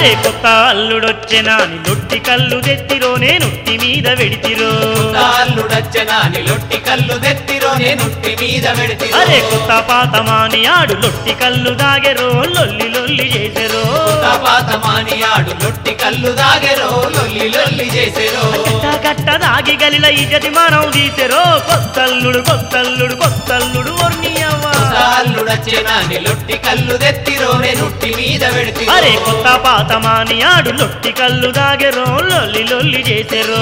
అరే కొత్త అల్లుడొచ్చెనాని లొట్టి కళ్ళు తెత్తిరో నేనుట్టి మీద వెడితిరో అల్లుడచ్చనాని లొట్టి కళ్ళు తెత్తిరో నేనుట్టి మీద పెడితి అరే కొత్త పాతమాని ఆడు లొట్టి కళ్ళు దాగెరో లొల్లి లొల్లి చేసెరో పాతమాని ఆడు లొట్టి కళ్ళు దాగెరో లొల్లి లొల్లి చేసేరో గట్ట గట్ట దాగి గలిల ఇజటి మనం తీసెరో కొత్తల్లుడు కొత్తల్లుడు కొత్తల్లుడు వర్ణియవ్వ అల్లుడచ్చనాని లొట్టి కళ్ళు తెత్తిరో నేనుట్టి మీద పెడితి అరే కొత్త పాతమాని ఆడు లొట్టి కళ్ళు దాగెరో లొల్లి లొల్లి చేసెరో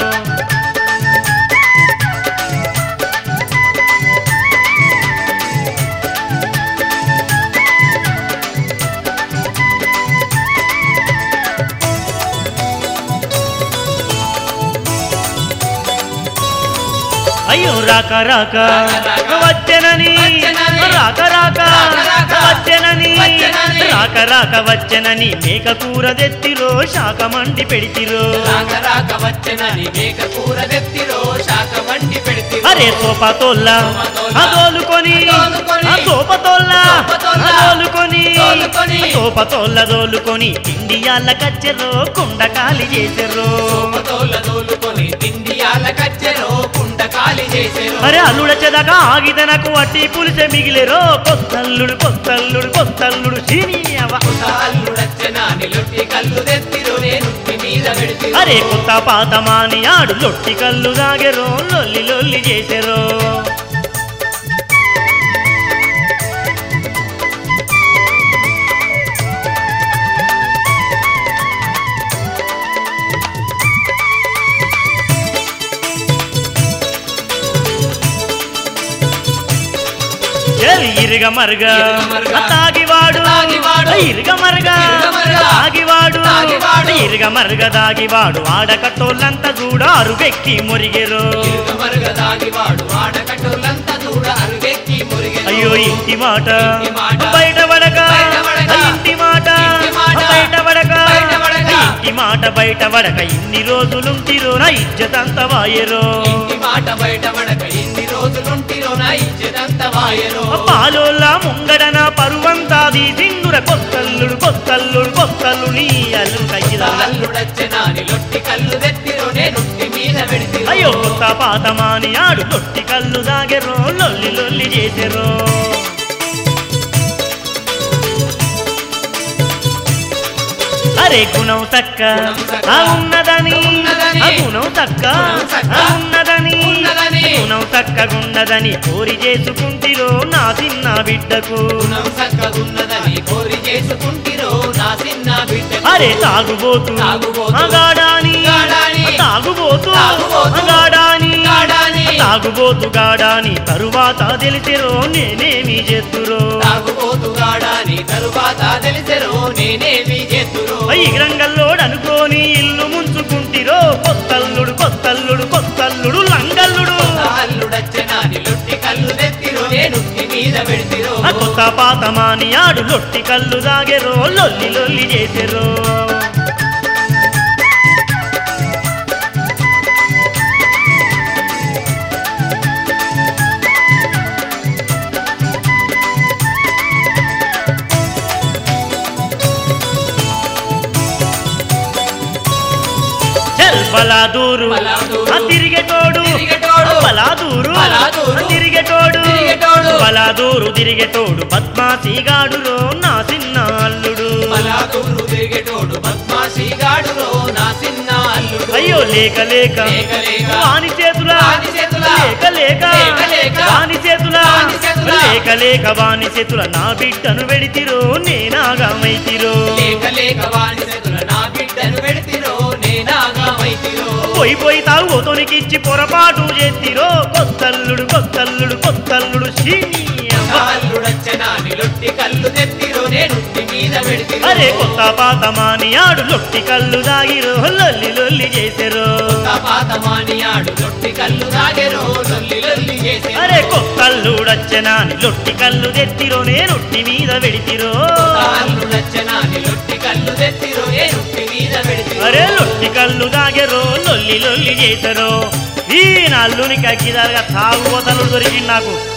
అయ్యో రాక రాక రాక వచ్చెనని వచ్చెనని, రాక రాక రాక రాక వచ్చెనని వచ్చెనని, రాక రాక వచ్చెనని మేక కూర తెత్తిరో శాఖ మండి పెడితిరో రాక రాక వచ్చనని మేక కూర తెత్తిరో శాఖ వండి పెడితి అరే సోపతోల్ల సోపతోల్ల, అదోలుకొని అదోలుకొని, సోపతోల్ల సోపతోల్ల, అదోలుకొని తోలుకొని, సోపతోల్ల దోలుకొని తిండియాల కచ్చెరో కుండ ఖాళీ చేసెర్రో సోమతోళ్ళ తోలుకొని తిండియాల కచ్చెరో కుండ ఖాళీ చేసేరో అరే అల్లుడ చెదక ఆగిదనకు అట్టి పులిసె మిగిలేరో కొత్తల్లుడు కొత్తల్లుడు కొత్తల్లుడు సీనియవ అల్లుడచ్చనాని లొట్టి కళ్ళు తెత్తిరో నేనుట్టి మీద పెడితి అరే కొత్త పాతమాని ఆడు లొట్టి కళ్ళు దాగెరో లొల్లి లొల్లి చేసెరో చెల్ ఇరుగ మరుగ ఇరుగమరుగ. తాగివాడు తాగివాడు. ఇరుగ మరుగ ఇరుగమరుగ. తాగివాడు తాగివాడు. ఇరుగ మరుగ దాగివాడు ఆడకట్టోళ్ళంతా చూడ అరుగెక్కి మురిగెరో మరుగ దాగివాడు ఆడకట్టులంతా చూడ అరుగెక్కి మురిగెను. అయ్యో ఇంటి మాట ఇంటి మాట. బయట పడక బయట పడక. ఇంటి మాట ఇంటి మాట. బయట పడక బయట పడక. ఇంటి మాట బయట పడక ఇన్ని రోజులుంటిరో నా ఇజ్జతంత వాయరో ఇంటి మాట బయట పడక ఇన్ని రోజులుంటిరో నా ఇచ్చేదంత వాయరో పాలోల్ల ముంగడన పరువంతాది సింగుర కొత్తల్లుడు కొత్తల్లుడు కొత్తల్లు నీ అల్లు కయ్యిల అల్లుడచ్చనాని లొట్టి కళ్ళు తెత్తిరో నేనుట్టి మీద పెడితి అయ్యో కొత్త పాతమాని ఆడు లొట్టి కళ్ళు దాగెరో లొల్లి లొల్లి చేసెరో అరే గుణం తక్క గుణం తక్క. ఆ ఉన్నదని ఉన్నదని. ఆ గుణం తక్క గుణం తక్క. ఆ ఉన్నదని ఉన్నదని. గుణం తక్కగున్నదని కోరి చేసుకుంటిరో నా చిన్న బిడ్డకు గుణం చక్కగున్నదని కోరి చేసుకుంటిరో నా చిన్న బిడ్డ అరే తాగుబోతు తాగుబోతు. అగాడాని గాడాని. తాగుబోతు తాగుబోతు. అగాడాని గాడాని. తాగుబోతు గాడాని తరువాత తెలిసిరో నేనేమి చేస్తురో తాగుబోతుగాడాని తరువాత తెలిసెరో నేనేమి చేతురో ఈ రంగల్లోడు అనుకోని ఇల్లు ముంచుకుంటిరో కొత్తల్లుడు కొత్తల్లుడు కొత్తల్లుడు లంగల్లుడు అల్లుడచ్చనాని లొట్టి కళ్ళు తెత్తిరో నేనుట్టి మీద పెడితిరో ఆ కొత్త పాతమాని ఆడు లొట్టి కళ్ళు దాగెరో లొల్లి లొల్లి చేసెరో చల్ బలాదూరు బలాదూరు. ఆ తిరిగేటోడు తిరిగేటోడు. బలాదూరు బలాదూరు. ఆ తిరిగేటోడు తిరిగేటోడు. బలాదూరు తిరిగేటోడు పద్మాసిగాడురో నా చిన్న అల్లుడు బలాదూరు తిరిగేటోడు పద్మాసిగాడురో నా చిన్న అల్లుడు అయ్యో లేక లేక లేక లేక. వాని చేతుల వాని చేతుల. లేక లేక లేక లేక. వాని చేతుల వాని చేతుల. లేక లేక వాని చేతుల నా బిడ్డను వెడితిరో నేనాగమైతిరో లేక లేక వాని చేతుల నా బిడ్డను పెడితిరో నేనాగా వైతిరో పోయి పోయి తాగుతోనికి ఇచ్చి పొరపాటు చేతిరో కొత్తల్లుడు కొత్తల్లుడు కొత్తల్లుడు సీనియమ్మ. అల్లుడచ్చనాని లొట్టి కళ్ళు తెత్తిరో నేనుట్టి మీద పెడితిరో అరే కొత్త పాతమాని ఆడు లొట్టి కళ్ళు దాగిరో లొల్లి లొల్లి చేసెరో పాతమాని ఆడు లొట్టి కళ్ళు దాగెరో లొల్లి లొల్లి చేసే అరే కొత్తల్లుడచ్చనాని లొట్టి కళ్ళు తెత్తిరో నేనొట్టి మీద వెడితిరో అల్లుడచ్చనాని లొట్టి కళ్ళు తెత్తిరో నేనుట్టి మీద పెడితిరో అరే లొట్టి కళ్ళు దాగెరో లొల్లి లొల్లి చేసరో ఈ నల్లుని కక్కిదారుగా తాగుబోతలు దొరికింది నాకు